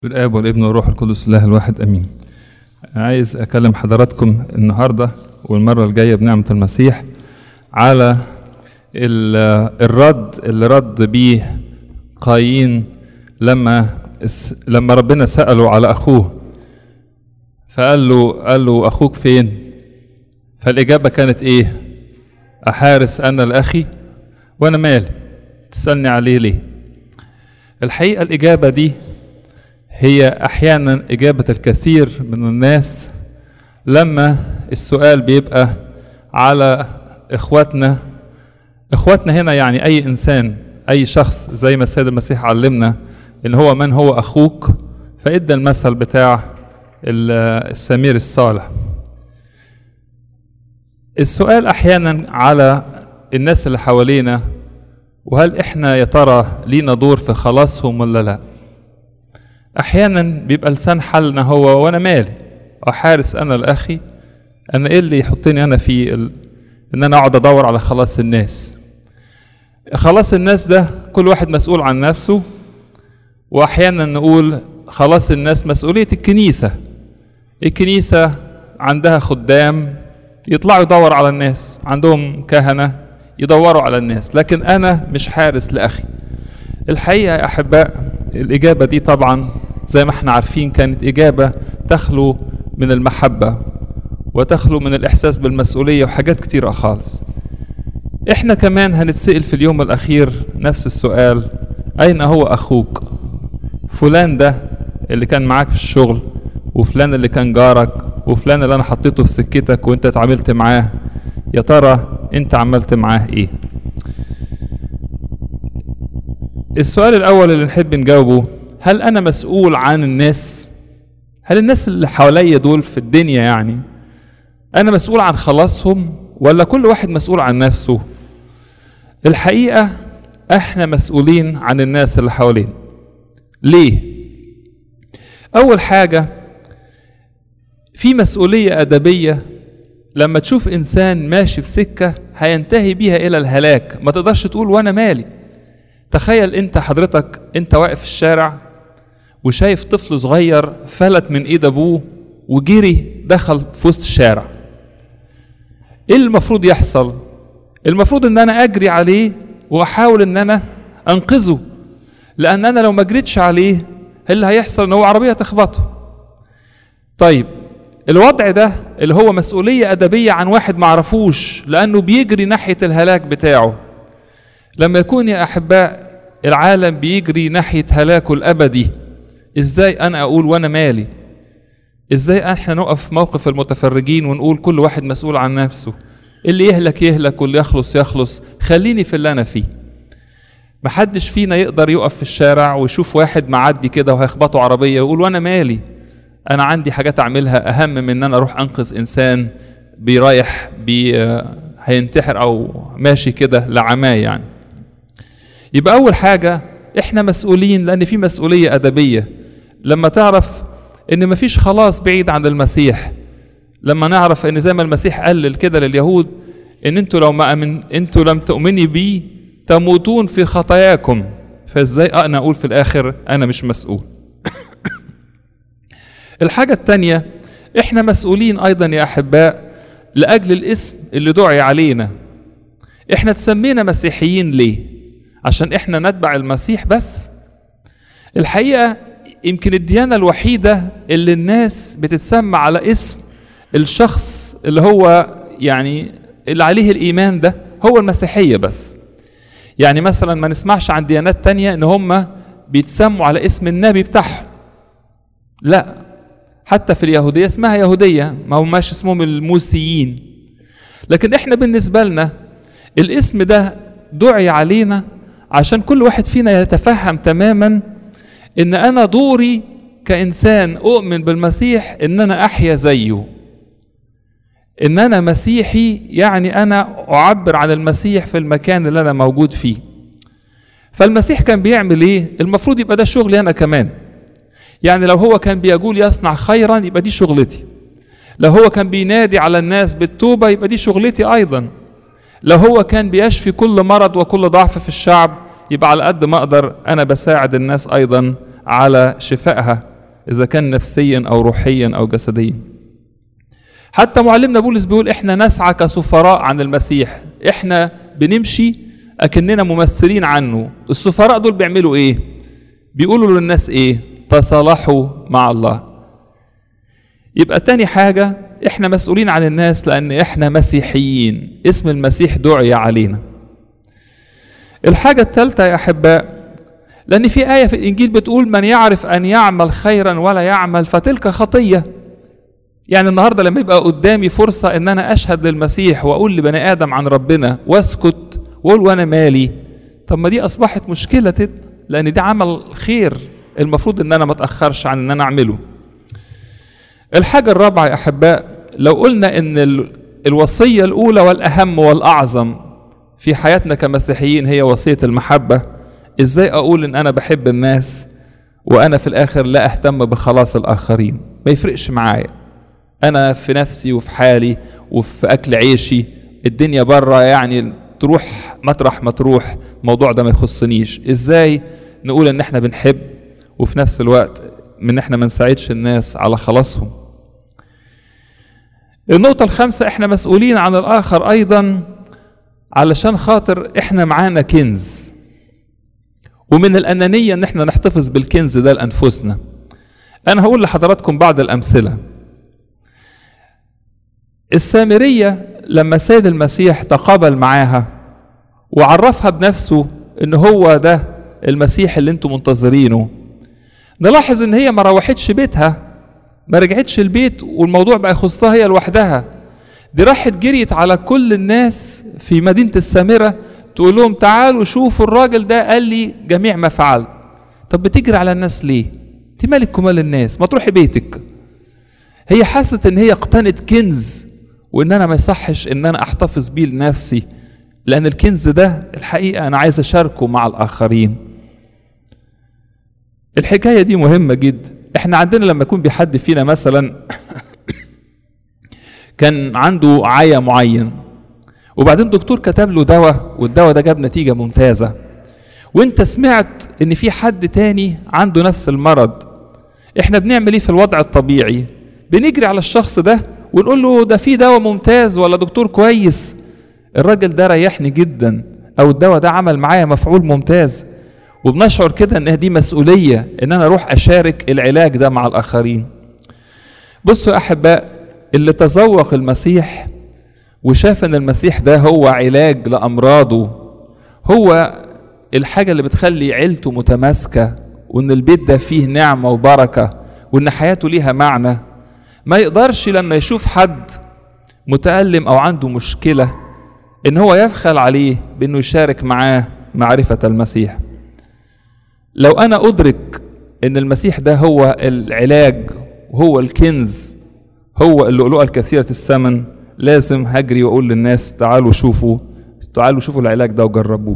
بالآب والابن والروح القدس الله الواحد امين. عايز اكلم حضراتكم النهارده والمره الجايه بنعمه المسيح على ال- الرد اللي رد بيه قايين لما اس- لما ربنا سأله على اخوه فقال له قال له اخوك فين؟ فالاجابه كانت ايه؟ احارس انا لاخي وانا مالي تسالني عليه ليه؟ الحقيقه الاجابه دي هي احيانا اجابه الكثير من الناس لما السؤال بيبقى على اخواتنا اخواتنا هنا يعني اي انسان اي شخص زي ما السيد المسيح علمنا ان هو من هو اخوك فادى المثل بتاع ال- السمير الصالح السؤال احيانا على الناس اللي حوالينا وهل احنا يا ترى لينا دور في خلاصهم ولا لا احيانا بيبقى لسان حالنا هو وانا مالي احارس انا لاخي انا ايه اللي يحطني انا في ال... ان انا اقعد ادور على خلاص الناس خلاص الناس ده كل واحد مسؤول عن نفسه واحيانا نقول خلاص الناس مسؤوليه الكنيسه الكنيسه عندها خدام يطلعوا يدور على الناس عندهم كهنه يدوروا على الناس لكن انا مش حارس لاخي الحقيقه يا احباء الاجابه دي طبعا زي ما احنا عارفين كانت اجابه تخلو من المحبه وتخلو من الاحساس بالمسؤوليه وحاجات كتيره خالص احنا كمان هنتسال في اليوم الاخير نفس السؤال اين هو اخوك فلان ده اللي كان معاك في الشغل وفلان اللي كان جارك وفلان اللي انا حطيته في سكتك وانت اتعاملت معاه يا ترى انت عملت معاه ايه السؤال الأول اللي نحب نجاوبه هل أنا مسؤول عن الناس؟ هل الناس اللي حواليا دول في الدنيا يعني أنا مسؤول عن خلاصهم ولا كل واحد مسؤول عن نفسه؟ الحقيقة إحنا مسؤولين عن الناس اللي حوالينا. ليه؟ أول حاجة في مسؤولية أدبية لما تشوف إنسان ماشي في سكة هينتهي بيها إلى الهلاك ما تقدرش تقول وأنا مالي تخيل انت حضرتك انت واقف في الشارع وشايف طفل صغير فلت من ايد ابوه وجري دخل في وسط الشارع ايه المفروض يحصل المفروض ان انا اجري عليه واحاول ان انا انقذه لان انا لو ما جريتش عليه اللي هيحصل ان هو عربيه تخبطه طيب الوضع ده اللي هو مسؤوليه ادبيه عن واحد معرفوش لانه بيجري ناحيه الهلاك بتاعه لما يكون يا احباء العالم بيجري ناحيه هلاكه الابدي ازاي انا اقول وانا مالي ازاي احنا نقف في موقف المتفرجين ونقول كل واحد مسؤول عن نفسه اللي يهلك يهلك واللي يخلص يخلص خليني في اللي انا فيه محدش فينا يقدر يقف في الشارع ويشوف واحد معدي كده وهيخبطه عربيه ويقول وانا مالي انا عندي حاجات اعملها اهم من ان انا اروح انقذ انسان بيرايح بي هينتحر او ماشي كده لعماه يعني يبقى أول حاجة إحنا مسؤولين لأن في مسؤولية أدبية لما تعرف إن مفيش خلاص بعيد عن المسيح لما نعرف إن زي ما المسيح قال كده لليهود إن أنتوا لو ما أمن أنتوا لم تؤمني بي تموتون في خطاياكم فإزاي أنا أقول في الآخر أنا مش مسؤول الحاجة التانية إحنا مسؤولين أيضا يا أحباء لأجل الاسم اللي دعي علينا إحنا تسمينا مسيحيين ليه؟ عشان احنا نتبع المسيح بس الحقيقه يمكن الديانه الوحيده اللي الناس بتتسمى على اسم الشخص اللي هو يعني اللي عليه الايمان ده هو المسيحيه بس يعني مثلا ما نسمعش عن ديانات تانية ان هم بيتسموا على اسم النبي بتاعهم لا حتى في اليهوديه اسمها يهوديه ما هماش اسمهم الموسيين لكن احنا بالنسبه لنا الاسم ده دعي علينا عشان كل واحد فينا يتفهم تماما ان انا دوري كانسان اؤمن بالمسيح ان انا احيا زيه ان انا مسيحي يعني انا اعبر عن المسيح في المكان اللي انا موجود فيه فالمسيح كان بيعمل ايه المفروض يبقى ده شغلي انا كمان يعني لو هو كان بيقول يصنع خيرا يبقى دي شغلتي لو هو كان بينادي على الناس بالتوبه يبقى دي شغلتي ايضا لو هو كان بيشفي كل مرض وكل ضعف في الشعب يبقى على قد ما اقدر انا بساعد الناس ايضا على شفائها اذا كان نفسيا او روحيا او جسديا حتى معلمنا بولس بيقول احنا نسعى كسفراء عن المسيح احنا بنمشي اكننا ممثلين عنه السفراء دول بيعملوا ايه بيقولوا للناس ايه تصالحوا مع الله يبقى تاني حاجة احنا مسؤولين عن الناس لان احنا مسيحيين اسم المسيح دعي علينا الحاجة الثالثة يا احباء لان في آية في الانجيل بتقول من يعرف ان يعمل خيرا ولا يعمل فتلك خطية يعني النهاردة لما يبقى قدامي فرصة ان انا اشهد للمسيح واقول لبني ادم عن ربنا واسكت واقول وانا مالي طب ما دي اصبحت مشكلة لان دي عمل خير المفروض ان انا ما اتاخرش عن ان انا اعمله الحاجة الرابعة يا أحباء لو قلنا إن ال- الوصية الأولى والأهم والأعظم في حياتنا كمسيحيين هي وصية المحبة إزاي أقول إن أنا بحب الناس وأنا في الآخر لا أهتم بخلاص الآخرين ما يفرقش معايا أنا في نفسي وفي حالي وفي أكل عيشي الدنيا بره يعني تروح مطرح ما تروح الموضوع ده ما يخصنيش إزاي نقول إن إحنا بنحب وفي نفس الوقت من إحنا ما نساعدش الناس على خلاصهم النقطة الخامسة احنا مسؤولين عن الآخر أيضا علشان خاطر احنا معانا كنز ومن الأنانية ان احنا نحتفظ بالكنز ده لأنفسنا أنا هقول لحضراتكم بعض الأمثلة السامرية لما سيد المسيح تقابل معاها وعرفها بنفسه ان هو ده المسيح اللي انتم منتظرينه نلاحظ ان هي ما روحتش بيتها ما رجعتش البيت والموضوع بقى يخصها هي لوحدها دي راحت جريت على كل الناس في مدينة السامرة تقول لهم تعالوا شوفوا الراجل ده قال لي جميع ما فعل طب بتجري على الناس ليه انت مالك ومال الناس ما تروحي بيتك هي حست ان هي اقتنت كنز وان انا ما يصحش ان انا احتفظ بيه لنفسي لان الكنز ده الحقيقة انا عايز اشاركه مع الاخرين الحكاية دي مهمة جدا احنا عندنا لما يكون بحد فينا مثلا كان عنده عيا معين وبعدين دكتور كتب له دواء والدواء ده جاب نتيجة ممتازة وانت سمعت ان في حد تاني عنده نفس المرض احنا بنعمل ايه في الوضع الطبيعي بنجري على الشخص ده ونقول له ده في دواء ممتاز ولا دكتور كويس الراجل ده ريحني جدا او الدواء ده عمل معايا مفعول ممتاز وبنشعر كده ان دي مسؤوليه ان انا اروح اشارك العلاج ده مع الاخرين بصوا يا احباء اللي تذوق المسيح وشاف ان المسيح ده هو علاج لامراضه هو الحاجه اللي بتخلي عيلته متماسكه وان البيت ده فيه نعمه وبركه وان حياته ليها معنى ما يقدرش لما يشوف حد متألم او عنده مشكله ان هو يبخل عليه بانه يشارك معاه معرفه المسيح لو انا ادرك ان المسيح ده هو العلاج وهو الكنز هو اللؤلؤه الكثيره الثمن لازم هجري واقول للناس تعالوا شوفوا تعالوا شوفوا العلاج ده وجربوه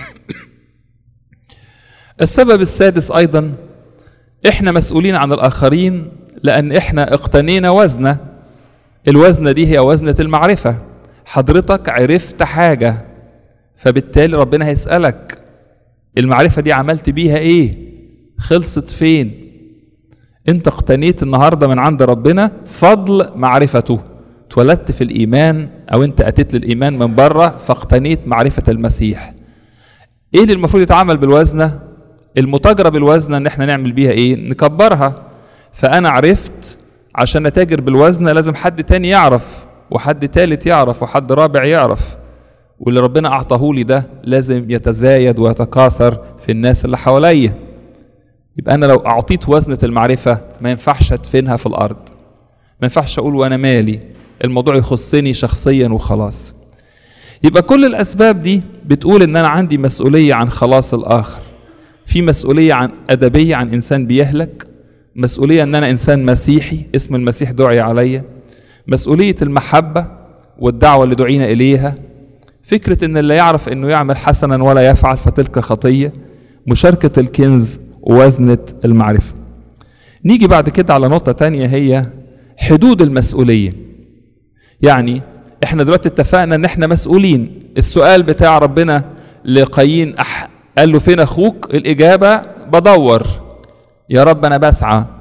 السبب السادس ايضا احنا مسؤولين عن الاخرين لان احنا اقتنينا وزنه الوزنه دي هي وزنه المعرفه حضرتك عرفت حاجه فبالتالي ربنا هيسالك المعرفة دي عملت بيها ايه خلصت فين انت اقتنيت النهاردة من عند ربنا فضل معرفته اتولدت في الإيمان أو أنت أتيت للإيمان من بره فاقتنيت معرفة المسيح إيه اللي المفروض يتعامل بالوزنة المتاجرة بالوزنة إن إحنا نعمل بيها إيه نكبرها فأنا عرفت عشان أتاجر بالوزنة لازم حد تاني يعرف وحد تالت يعرف وحد رابع يعرف واللي ربنا أعطاه لي ده لازم يتزايد ويتكاثر في الناس اللي حواليا يبقى أنا لو أعطيت وزنة المعرفة ما ينفعش أدفنها في الأرض ما ينفعش أقول وأنا مالي الموضوع يخصني شخصيا وخلاص يبقى كل الأسباب دي بتقول إن أنا عندي مسؤولية عن خلاص الآخر في مسؤولية عن أدبية عن إنسان بيهلك مسؤولية إن أنا إنسان مسيحي اسم المسيح دعي عليا مسؤولية المحبة والدعوة اللي دعينا إليها فكرة إن اللي يعرف إنه يعمل حسنا ولا يفعل فتلك خطية مشاركة الكنز ووزنة المعرفة نيجي بعد كده على نقطة تانية هي حدود المسؤولية يعني احنا دلوقتي اتفقنا ان احنا مسؤولين السؤال بتاع ربنا لقايين أح... قال له فين اخوك الاجابة بدور يا رب انا بسعى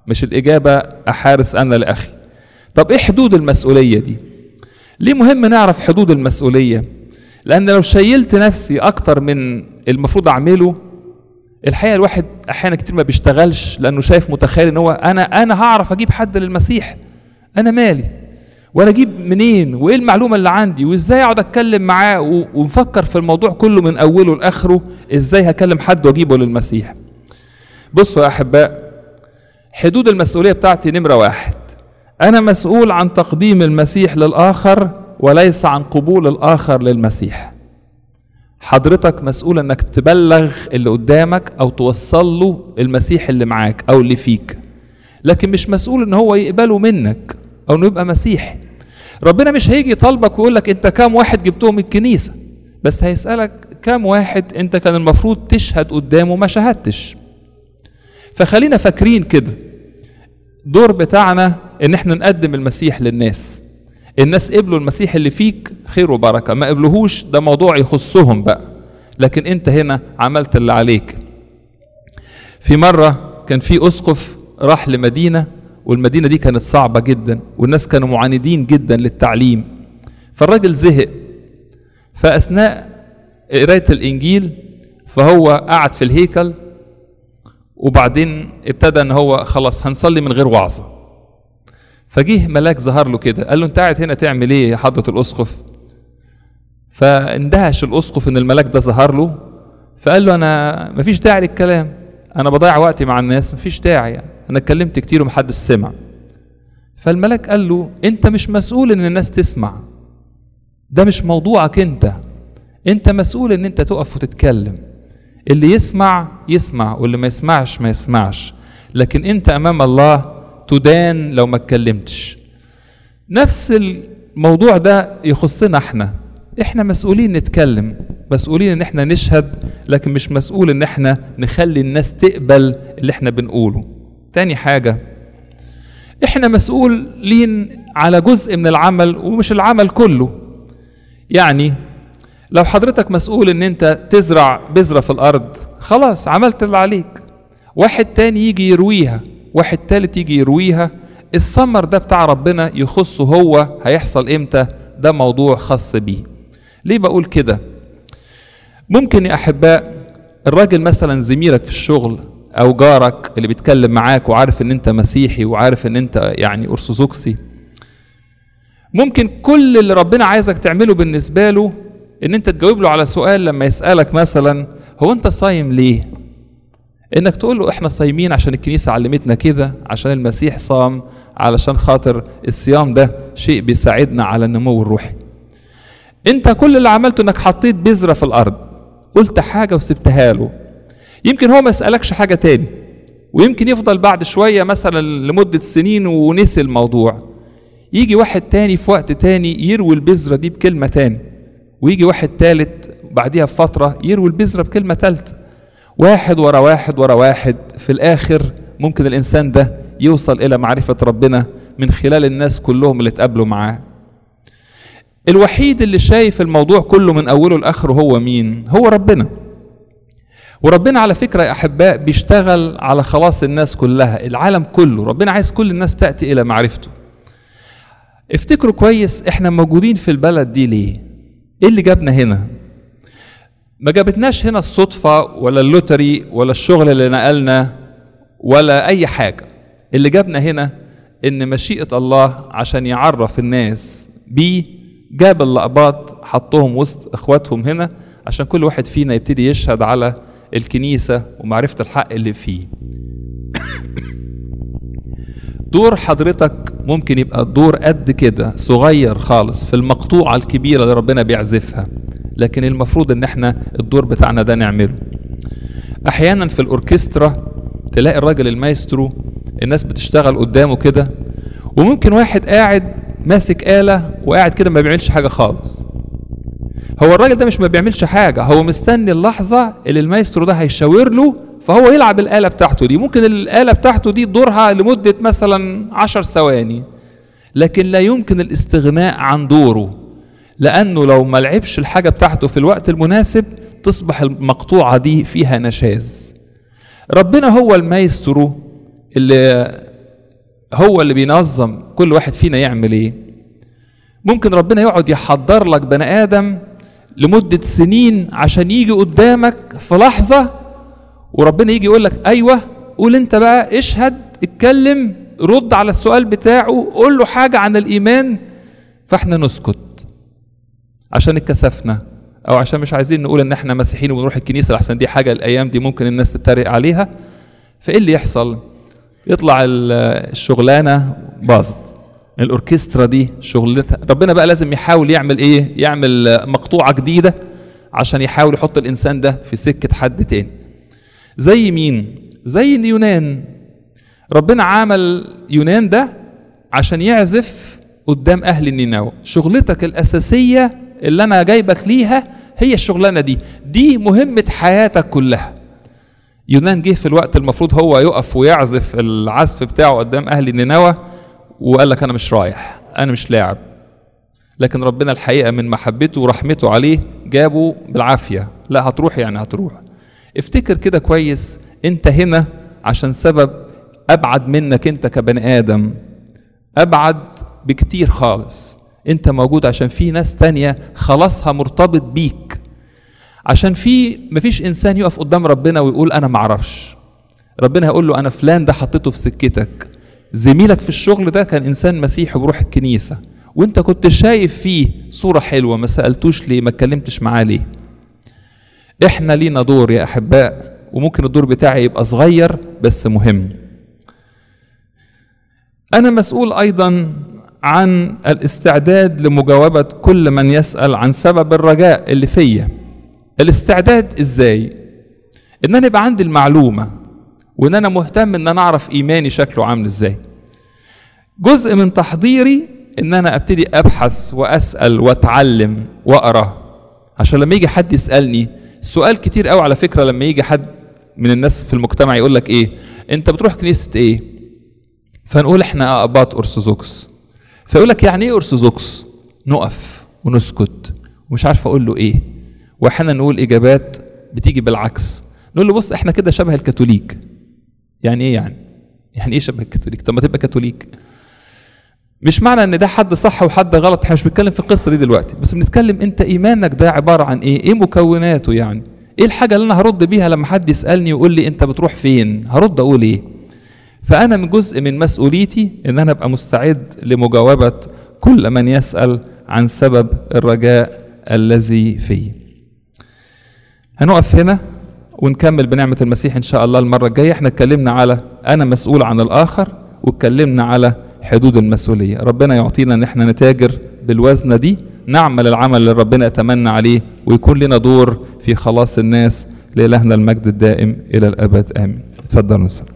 مش الإجابة أحارس أنا لأخي طب إيه حدود المسؤولية دي ليه مهم نعرف حدود المسؤولية لأن لو شيلت نفسي أكتر من المفروض أعمله الحقيقة الواحد أحيانا كتير ما بيشتغلش لأنه شايف متخيل إن هو أنا أنا هعرف أجيب حد للمسيح أنا مالي وأنا أجيب منين وإيه المعلومة اللي عندي وإزاي أقعد أتكلم معاه و- ونفكر في الموضوع كله من أوله لآخره إزاي هكلم حد وأجيبه للمسيح بصوا يا أحباء حدود المسؤولية بتاعتي نمرة واحد أنا مسؤول عن تقديم المسيح للآخر وليس عن قبول الآخر للمسيح حضرتك مسؤول انك تبلغ اللي قدامك او توصل له المسيح اللي معاك او اللي فيك لكن مش مسؤول ان هو يقبله منك او انه يبقى مسيحي ربنا مش هيجي يطالبك ويقول لك انت كام واحد جبتهم الكنيسه بس هيسالك كام واحد انت كان المفروض تشهد قدامه ما شهدتش فخلينا فاكرين كده دور بتاعنا ان احنا نقدم المسيح للناس الناس قبلوا المسيح اللي فيك خير وبركه ما قبلوهوش ده موضوع يخصهم بقى لكن انت هنا عملت اللي عليك في مره كان في اسقف راح لمدينه والمدينه دي كانت صعبه جدا والناس كانوا معاندين جدا للتعليم فالراجل زهق فاثناء قرايه الانجيل فهو قعد في الهيكل وبعدين ابتدى ان هو خلاص هنصلي من غير وعظه فجه ملاك ظهر له كده قال له انت قاعد هنا تعمل ايه يا حضره الاسقف فاندهش الاسقف ان الملاك ده ظهر له فقال له انا مفيش داعي للكلام انا بضيع وقتي مع الناس مفيش داعي يعني. انا اتكلمت كتير ومحدش سمع فالملاك قال له انت مش مسؤول ان الناس تسمع ده مش موضوعك انت انت مسؤول ان انت تقف وتتكلم اللي يسمع يسمع واللي ما يسمعش ما يسمعش لكن انت امام الله تدان لو ما اتكلمتش نفس الموضوع ده يخصنا احنا احنا مسؤولين نتكلم مسؤولين ان احنا نشهد لكن مش مسؤول ان احنا نخلي الناس تقبل اللي احنا بنقوله تاني حاجة احنا مسؤولين على جزء من العمل ومش العمل كله يعني لو حضرتك مسؤول ان انت تزرع بذرة في الارض خلاص عملت اللي عليك واحد تاني يجي يرويها واحد تالت يجي يرويها الثمر ده بتاع ربنا يخصه هو هيحصل امتى ده موضوع خاص بيه ليه بقول كده ممكن يا احباء الراجل مثلا زميلك في الشغل او جارك اللي بيتكلم معاك وعارف ان انت مسيحي وعارف ان انت يعني ارثوذكسي ممكن كل اللي ربنا عايزك تعمله بالنسبه له ان انت تجاوب له على سؤال لما يسالك مثلا هو انت صايم ليه انك تقول له احنا صايمين عشان الكنيسه علمتنا كده عشان المسيح صام علشان خاطر الصيام ده شيء بيساعدنا على النمو الروحي انت كل اللي عملته انك حطيت بذره في الارض قلت حاجه وسبتها له يمكن هو ما يسالكش حاجه تاني ويمكن يفضل بعد شويه مثلا لمده سنين ونسي الموضوع يجي واحد تاني في وقت تاني يروي البذره دي بكلمه تاني ويجي واحد تالت بعديها بفتره يروي البذره بكلمه تالته واحد ورا واحد ورا واحد في الاخر ممكن الانسان ده يوصل الى معرفه ربنا من خلال الناس كلهم اللي اتقابلوا معاه الوحيد اللي شايف الموضوع كله من اوله لاخره هو مين هو ربنا وربنا على فكره يا احباء بيشتغل على خلاص الناس كلها العالم كله ربنا عايز كل الناس تاتي الى معرفته افتكروا كويس احنا موجودين في البلد دي ليه ايه اللي جابنا هنا ما جابتناش هنا الصدفة ولا اللوتري ولا الشغل اللي نقلنا ولا أي حاجة اللي جابنا هنا إن مشيئة الله عشان يعرف الناس بيه جاب اللقباط حطهم وسط إخواتهم هنا عشان كل واحد فينا يبتدي يشهد على الكنيسة ومعرفة الحق اللي فيه دور حضرتك ممكن يبقى دور قد كده صغير خالص في المقطوعة الكبيرة اللي ربنا بيعزفها لكن المفروض ان احنا الدور بتاعنا ده نعمله احيانا في الاوركسترا تلاقي الراجل المايسترو الناس بتشتغل قدامه كده وممكن واحد قاعد ماسك آلة وقاعد كده ما بيعملش حاجة خالص هو الراجل ده مش ما بيعملش حاجة هو مستني اللحظة اللي المايسترو ده هيشاور له فهو يلعب الآلة بتاعته دي ممكن الآلة بتاعته دي دورها لمدة مثلا عشر ثواني لكن لا يمكن الاستغناء عن دوره لأنه لو ما لعبش الحاجة بتاعته في الوقت المناسب تصبح المقطوعة دي فيها نشاز ربنا هو المايسترو اللي هو اللي بينظم كل واحد فينا يعمل ايه ممكن ربنا يقعد يحضر لك بني ادم لمدة سنين عشان يجي قدامك في لحظة وربنا يجي يقول لك ايوه قول انت بقى اشهد اتكلم رد على السؤال بتاعه قول له حاجة عن الايمان فاحنا نسكت عشان اتكسفنا او عشان مش عايزين نقول ان احنا مسيحيين ونروح الكنيسة لحسن دي حاجة الايام دي ممكن الناس تتريق عليها فايه اللي يحصل يطلع الشغلانة باظت الاوركسترا دي شغلتها ربنا بقى لازم يحاول يعمل ايه يعمل مقطوعه جديده عشان يحاول يحط الانسان ده في سكه حد تاني زي مين زي اليونان ربنا عمل يونان ده عشان يعزف قدام اهل النينوى شغلتك الاساسيه اللي انا جايبك ليها هي الشغلانه دي دي مهمه حياتك كلها يونان جه في الوقت المفروض هو يقف ويعزف العزف بتاعه قدام اهل النينوى وقال لك انا مش رايح انا مش لاعب لكن ربنا الحقيقه من محبته ورحمته عليه جابه بالعافيه لا هتروح يعني هتروح افتكر كده كويس انت هنا عشان سبب ابعد منك انت كبني ادم ابعد بكتير خالص انت موجود عشان في ناس تانية خلاصها مرتبط بيك عشان في مفيش انسان يقف قدام ربنا ويقول انا معرفش ربنا هيقول له انا فلان ده حطيته في سكتك زميلك في الشغل ده كان انسان مسيحي بيروح الكنيسه وانت كنت شايف فيه صوره حلوه ما سالتوش ليه ما اتكلمتش معاه ليه احنا لينا دور يا احباء وممكن الدور بتاعي يبقى صغير بس مهم انا مسؤول ايضا عن الاستعداد لمجاوبه كل من يسال عن سبب الرجاء اللي فيا الاستعداد ازاي ان انا يبقى عندي المعلومه وان انا مهتم ان انا اعرف ايماني شكله عامل ازاي جزء من تحضيري ان انا ابتدي ابحث واسال واتعلم واقرا عشان لما يجي حد يسالني سؤال كتير قوي على فكره لما يجي حد من الناس في المجتمع يقول لك ايه انت بتروح كنيسه ايه فنقول احنا اباط ارثوذكس فيقول لك يعني ايه ارثوذكس نقف ونسكت ومش عارف اقول له ايه واحيانا نقول اجابات بتيجي بالعكس نقول له بص احنا كده شبه الكاثوليك يعني ايه يعني يعني ايه شبه الكاثوليك طب ما تبقى كاثوليك مش معنى ان ده حد صح وحد غلط احنا مش بنتكلم في القصه دي دلوقتي بس بنتكلم انت ايمانك ده عباره عن ايه ايه مكوناته يعني ايه الحاجه اللي انا هرد بيها لما حد يسالني ويقول لي انت بتروح فين هرد اقول ايه فانا من جزء من مسؤوليتي ان انا ابقى مستعد لمجاوبه كل من يسال عن سبب الرجاء الذي فيه هنقف هنا ونكمل بنعمة المسيح إن شاء الله المرة الجاية احنا اتكلمنا على أنا مسؤول عن الآخر واتكلمنا على حدود المسؤولية ربنا يعطينا ان احنا نتاجر بالوزنة دي نعمل العمل اللي ربنا يتمنى عليه ويكون لنا دور في خلاص الناس لإلهنا المجد الدائم إلى الأبد آمين اتفضلوا نسلم